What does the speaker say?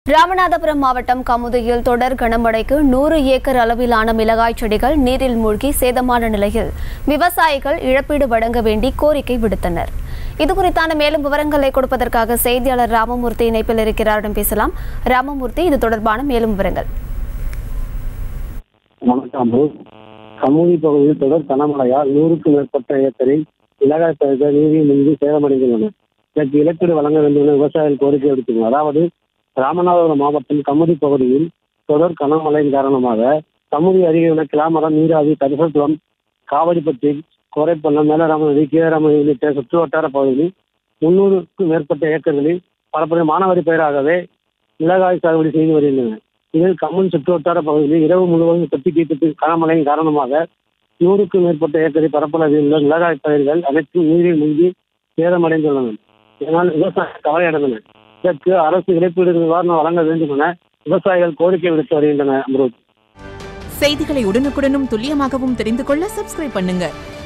ராமநாதபுரம் மாவட்டம் கமுதியில் தொடர் கனமழைக்கு நூறு ஏக்கர் அளவிலான மிளகாய் செடிகள் நீரில் மூழ்கி சேதமான நிலையில் விவசாயிகள் இழப்பீடு வழங்க வேண்டி கோரிக்கை விடுத்தனர் இது குறித்தான மேலும் விவரங்களை கொடுப்பதற்காக செய்தியாளர் ராமமூர்த்தி இணைப்பில் இருக்கிறாரிடம் பேசலாம் ராமமூர்த்தி இது தொடர்பான மேலும் விவரங்கள் வணக்கம் கமுதி பகுதியில் தொடர் கனமழையால் நூறுக்கும் மேற்பட்ட ஏக்கரில் மிளகாய் பயிர்கள் நீரில் முங்கி சேதமடைந்துள்ளன இதற்கு இழப்பீடு வழங்க வேண்டும் என விவசாயிகள் கோரிக்கை விடுத்துள்ளனர் அதாவது ராமநாதபுரம் மாவட்டம் கமுதி பகுதியில் தொடர் கனமழையின் காரணமாக கமுதி அருகே உள்ள கிளாமரம் நீராவி கரிசல்குளம் காவடிப்பட்டி கோரைப்பள்ளம் மேலராம நதி கீழராம நதி உள்ளிட்ட சுற்று வட்டார பகுதிகளில் முன்னூறுக்கும் மேற்பட்ட ஏக்கர்களில் பரப்புரை மானாவாரி பயிராகவே மிளகாய் சாகுபடி செய்து வருகின்றனர் இதில் கம்மன் சுற்று வட்டார பகுதியில் இரவு முழுவதும் தொட்டி தீர்த்து கனமழையின் காரணமாக நூறுக்கும் மேற்பட்ட ஏக்கரை பரப்பளவில் உள்ள மிளகாய் பயிர்கள் அனைத்தும் நீரில் முங்கி சேதமடைந்துள்ளன இதனால் விவசாயிகள் கவலையடைந்தனர் இதற்கு அரசு இழப்பீடு நிவாரணம் வழங்க வேண்டும் என விவசாயிகள் கோரிக்கை விடுத்து வருகின்றனர் அம்ருத் செய்திகளை உடனுக்குடனும் துல்லியமாகவும் தெரிந்து கொள்ள சப்ஸ்கிரைப் பண்ணுங்க